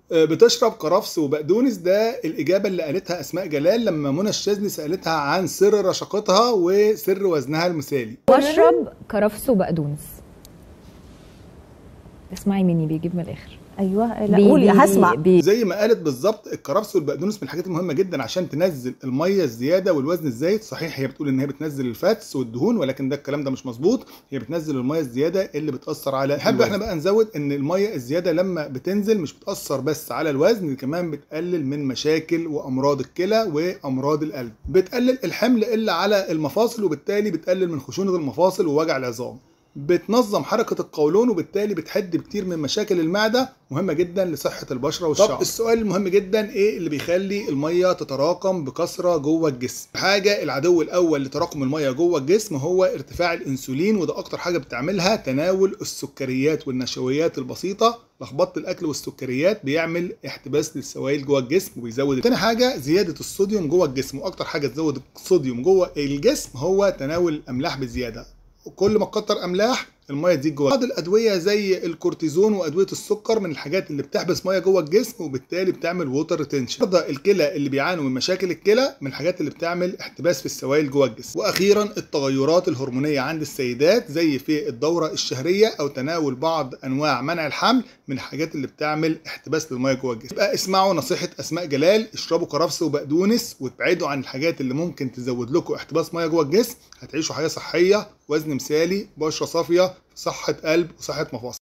آه، بتشرب كرفس وبقدونس ده الإجابة اللي قالتها أسماء جلال لما منى الشاذلي سألتها عن سر رشاقتها وسر وزنها المثالي بشرب كرفس وبقدونس اسمعي مني بيجيب من الاخر ايوه لا بي- قولي بي- هسمع بي- زي ما قالت بالظبط الكرفس والبقدونس من الحاجات المهمه جدا عشان تنزل الميه الزياده والوزن الزايد صحيح هي بتقول ان هي بتنزل الفاتس والدهون ولكن ده الكلام ده مش مظبوط هي بتنزل الميه الزياده اللي بتاثر على نحب احنا بقى نزود ان الميه الزياده لما بتنزل مش بتاثر بس على الوزن كمان بتقلل من مشاكل وامراض الكلى وامراض القلب بتقلل الحمل اللي على المفاصل وبالتالي بتقلل من خشونه المفاصل ووجع العظام بتنظم حركة القولون وبالتالي بتحد كتير من مشاكل المعدة مهمة جدا لصحة البشرة والشعر طب السؤال المهم جدا ايه اللي بيخلي المية تتراكم بكثرة جوه الجسم حاجة العدو الاول لتراكم المية جوه الجسم هو ارتفاع الانسولين وده اكتر حاجة بتعملها تناول السكريات والنشويات البسيطة لخبطه الاكل والسكريات بيعمل احتباس للسوائل جوه الجسم وبيزود تاني حاجه زياده الصوديوم جوه الجسم واكتر حاجه تزود الصوديوم جوه الجسم هو تناول الاملاح بزياده وكل ما تكتر املاح الميه تزيد جوه بعض الادويه زي الكورتيزون وادويه السكر من الحاجات اللي بتحبس ميه جوه الجسم وبالتالي بتعمل ووتر ريتنشن مرضى الكلى اللي بيعانوا من مشاكل الكلى من الحاجات اللي بتعمل احتباس في السوائل جوه الجسم واخيرا التغيرات الهرمونيه عند السيدات زي في الدوره الشهريه او تناول بعض انواع منع الحمل من الحاجات اللي بتعمل احتباس للميه جوه الجسم يبقى اسمعوا نصيحه اسماء جلال اشربوا كرفس وبقدونس وابعدوا عن الحاجات اللي ممكن تزود لكم احتباس ميه جوه الجسم هتعيشوا حياه صحيه وزن مثالي بشره صافيه صحه قلب وصحه مفاصل